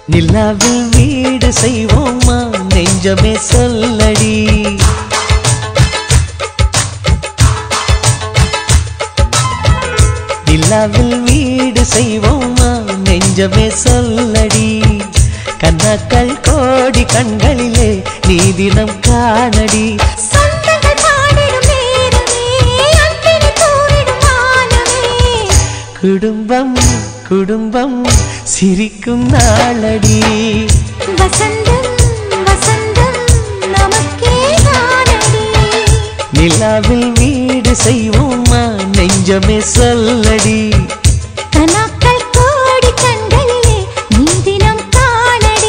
நிலாவில் வீடு செய்வோமா நெஞ்சமே சொல்லடி நிலாவில் வீடு செய்வோமா நெஞ்சமே சொல்லடி கண்ணாக்கள் கோடி கண்களிலே நீ தினம் காணடி சொந்தங்கள் பாடிடும் நேரமே அன்பினை தூவிடும் வானமே குடும்பம் குடும்பம் சிரிக்கும் நாளடி வசந்தம் வசந்தம் நமக்கே தானடி நிலாவில் வீடு செய்வோமா நெஞ்சமே சொல்லடி கனாக்கள் கோடி கண்களிலே நீ தினம் காணடி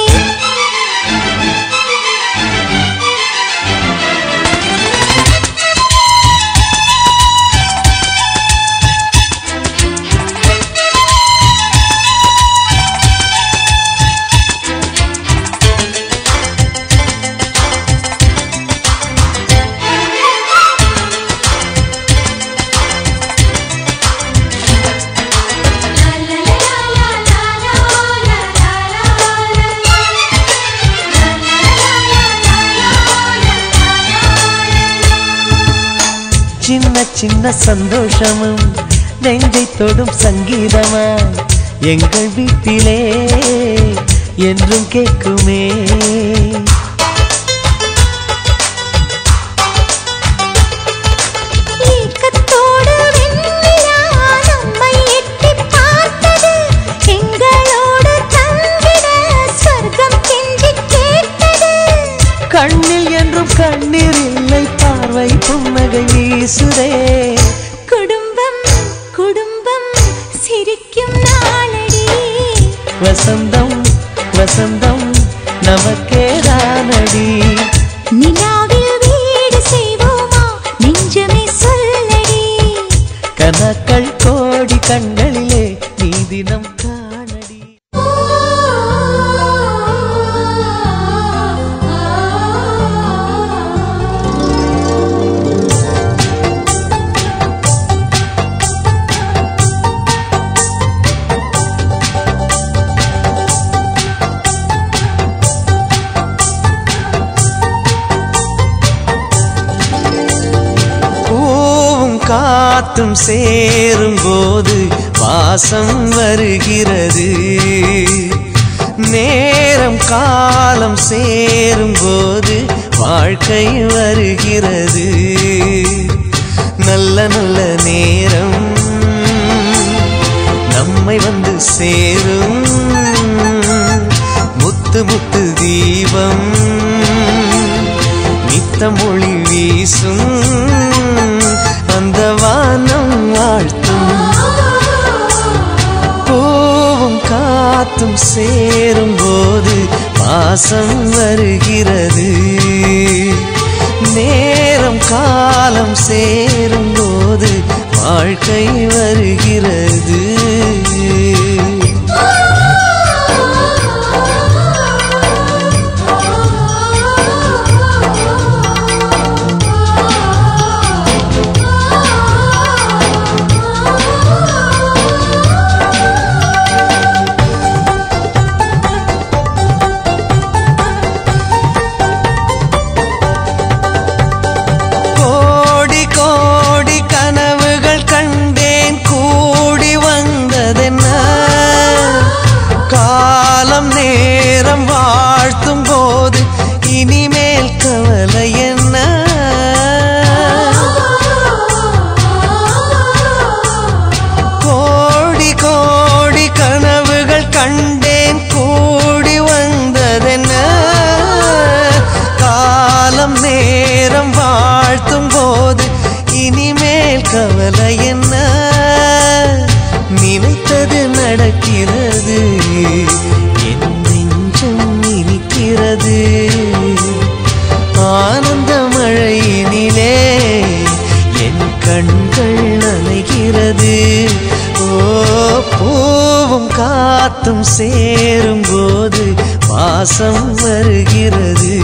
சின்ன சின்ன சந்தோஷமும் நெஞ்சை தொடும் சங்கீதமா எங்கள் வீட்டிலே என்றும் கேட்குமே ஏக்கத்தோடு வெண்ணிலா நம்மை எட்டிப் பார்த்தது. எங்களோடு தங்கிட சொர்க்கம் கெஞ்சிக் கேட்டது. கண்ணில் என்றும் கண்ணீர் இல்லை பார்வை புன்னகை வீசுதே குடும்பம் குடும்பம் சிரிக்கும் நாளடி வசந்தம் வசந்தம் நமக்கே தானடி நிலாவில் வீடு செய்வோமா நெஞ்சமே சொல்லடி கனக்கள் கோடி கண்களிலே நீ தினம் காணடி பூவும் காத்தும் சேரும் போது வாசம் வருகிறது நேரம் காலம் சேரும் போது வாழ்க்கை வருகிறது நல்ல நல்ல நேரம் நம்மை வந்து சேரும் முத்து முத்து தீபம் நித்தம் ஒளி வீசும் அந்த வானம் வாழ்த்தும் பூவும் காத்தும் சேரும் போது பாசம் வருகிறது நேரம் காலம் சேரும் போது வாழ்க்கை வருகிறது கோடி கோடி கனவுகள் கண்டேன் கூடி வந்ததென்ன காலம் நேரம் வாழ்த்தும் போது இனிமேல் கவலை என்ன கோடி கோடி கனவுகள் கண்டேன் கூடி வந்ததென்ன காலம் நேரம் வாழ்த்தும் போது இனிமேல் கவலை என்ன நினைத்தது நடக்கிறது என் நெஞ்சம் இனிக்கிறது ஆனந்த மழையினிலே என் கண்கள் நனைகிறது ஓ பூவும் காத்தும் சேரும் போது பாசம் வருகிறது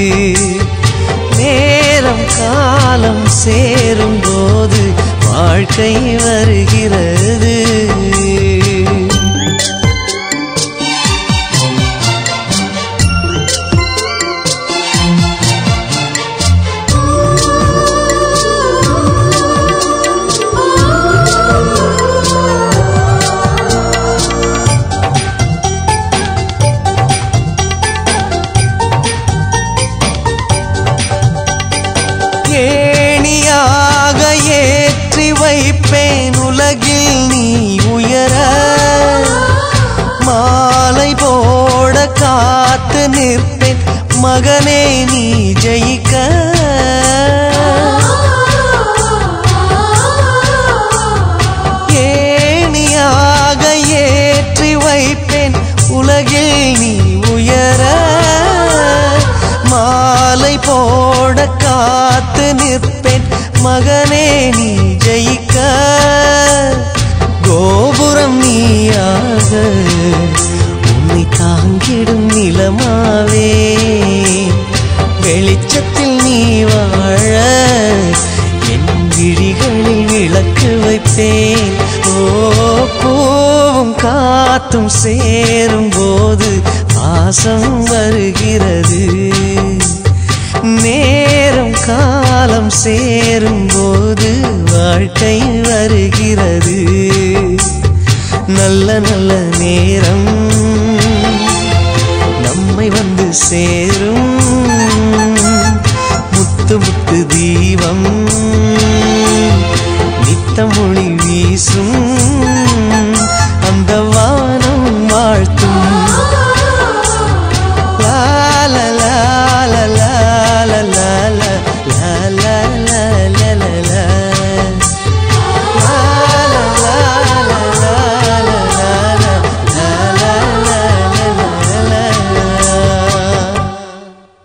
நேரம் காலம் சேரும் போது வாழ்க்கை வருகிறது மகனே நீ ஜெயிக்க ஏணியாக ஏற்றி வைப்பேன் உலகில் நீ உயர மாலை போட காத்து நிற்பேன் மகனே நீ ஜெயிக்க கோபுரம் நீயாக உன்னை தாங்கிடும் நிலமாவே வெளிச்சத்தில் நீ வாழ என் விழிகளில் விளக்கு வைப்பேன் ஓ பூவும் காத்தும் சேரும் போது பாசம் வருகிறது நேரம் காலம் சேரும் போது வாழ்க்கை வருகிறது நல்ல நல்ல நேரம் நம்மை வந்து சேர